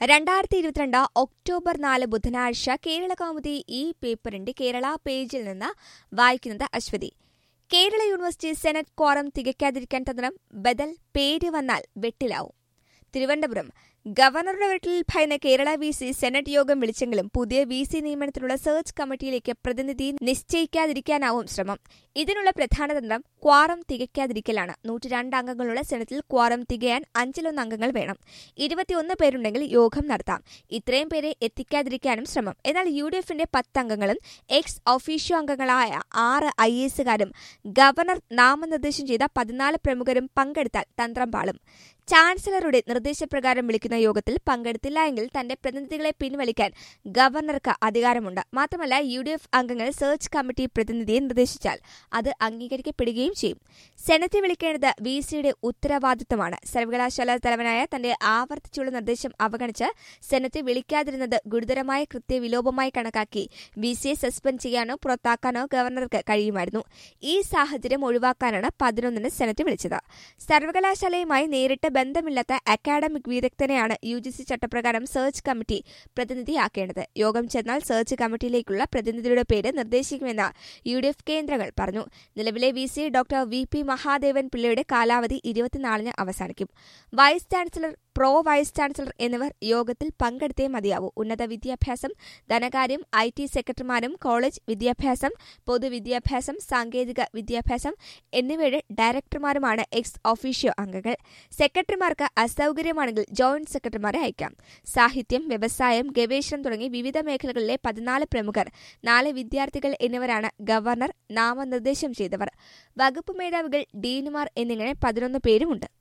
രണ്ടായിരത്തി ഇരുപത്തിരണ്ട് ഒക്ടോബർ നാല് ബുധനാഴ്ച കേരള കൗമുദി ഈ പേപ്പറിന്റെ കേരള പേജിൽ നിന്ന് വായിക്കുന്നത് Aswathi Kerala university senate quorum തികയ്ക്കാതിരിക്കാൻ തന്ത്രം ബദൽ പേര് വന്നാൽ വെട്ടിലാവും തിരുവനന്തപുരം ഗവർണറുടെ വീട്ടിൽ ഭയന്ന കേരള വി സി സെനറ്റ് യോഗം വിളിച്ചെങ്കിലും പുതിയ വി സി നിയമനത്തിനുള്ള സെർച്ച് കമ്മിറ്റിയിലേക്ക് പ്രതിനിധി നിശ്ചയിക്കാതിരിക്കാനാവും ശ്രമം ഇതിനുള്ള പ്രധാന തന്ത്രം ക്വാറം തികയ്ക്കാതിരിക്കലാണ് നൂറ്റിരണ്ട് അംഗങ്ങളുള്ള സെനറ്റിൽ ക്വാറം തികയാൻ അഞ്ചിലൊന്ന് അംഗങ്ങൾ വേണം ഇരുപത്തിയൊന്ന് പേരുണ്ടെങ്കിൽ യോഗം നടത്താം ഇത്രയും പേരെ എത്തിക്കാതിരിക്കാനും ശ്രമം എന്നാൽ യു ഡി എഫിന്റെ പത്ത് അംഗങ്ങളും എക്സ് ഒഫീഷ്യോ അംഗങ്ങളായ ആറ് ഐ എസുകാരും ഗവർണർ നാമനിർദ്ദേശം ചെയ്ത പതിനാല് പ്രമുഖരും പങ്കെടുത്താൽ തന്ത്രം പാളും ചാൻസലറുടെ നിർദ്ദേശപ്രകാരം വിളിക്കുന്ന യോഗത്തിൽ പങ്കെടുത്തില്ല എങ്കിൽ തന്റെ പ്രതിനിധികളെ പിൻവലിക്കാൻ ഗവർണർക്ക് അധികാരമുണ്ട് മാത്രമല്ല യു ഡി എഫ് അംഗങ്ങൾ സെർച്ച് കമ്മിറ്റി പ്രതിനിധിയെ നിർദ്ദേശിച്ചാൽ അത് അംഗീകരിക്കപ്പെടുകയും ചെയ്യും സെനറ്റ് വിളിക്കേണ്ടത് വി സിയുടെ ഉത്തരവാദിത്തമാണ് സർവകലാശാല തലവനായ തന്റെ ആവർത്തിച്ചുള്ള നിർദ്ദേശം അവഗണിച്ച് സെനറ്റ് വിളിക്കാതിരുന്നത് ഗുരുതരമായ കൃത്യവിലോപമായി കണക്കാക്കി വി സിയെ സസ്പെൻഡ് ചെയ്യാനോ പുറത്താക്കാനോ ഗവർണർക്ക് കഴിയുമായിരുന്നു ഈ സാഹചര്യം ഒഴിവാക്കാനാണ് പതിനൊന്നിന് സെനറ്റ് വിളിച്ചത് സർവകലാശാലയുമായി നേരിട്ട് ബന്ധമില്ലാത്ത അക്കാഡമിക് വിദഗ്ധനെയാണ് യു ജി സി ചട്ടപ്രകാരം സെർച്ച് കമ്മിറ്റി പ്രതിനിധിയാക്കേണ്ടത് യോഗം ചെന്നാൽ സെർച്ച് കമ്മിറ്റിയിലേക്കുള്ള പ്രതിനിധിയുടെ പേര് നിർദ്ദേശിക്കുമെന്ന് യു ഡി എഫ് കേന്ദ്രങ്ങൾ പറഞ്ഞു നിലവിലെ V C doctor V P Mahadevan പിള്ളയുടെ കാലാവധി ഇരുപത്തിനാലിന് അവസാനിക്കും vice chancellor pro vice chancellor എന്നിവർ യോഗത്തിൽ പങ്കെടുത്തേ മതിയാവൂ ഉന്നത വിദ്യാഭ്യാസം ധനകാര്യം ഐ ടി സെക്രട്ടറിമാരും കോളേജ് വിദ്യാഭ്യാസം പൊതുവിദ്യാഭ്യാസം സാങ്കേതിക വിദ്യാഭ്യാസം എന്നിവയുടെ ഡയറക്ടർമാരുമാണ് എക്സ് ഒഫീഷ്യോ അംഗങ്ങൾ സെക്രട്ടറിമാർക്ക് അസൌകര്യമാണെങ്കിൽ ജോയിന്റ് സെക്രട്ടറിമാരെ അയക്കാം സാഹിത്യം വ്യവസായം ഗവേഷണം തുടങ്ങി വിവിധ മേഖലകളിലെ പതിനാല് പ്രമുഖർ നാല് വിദ്യാർത്ഥികൾ എന്നിവരാണ് ഗവർണർ നാമനിർദ്ദേശം ചെയ്തവർ വകുപ്പ് മേധാവികൾ ഡീനുമാർ എന്നിങ്ങനെ പതിനൊന്ന് പേരുമുണ്ട്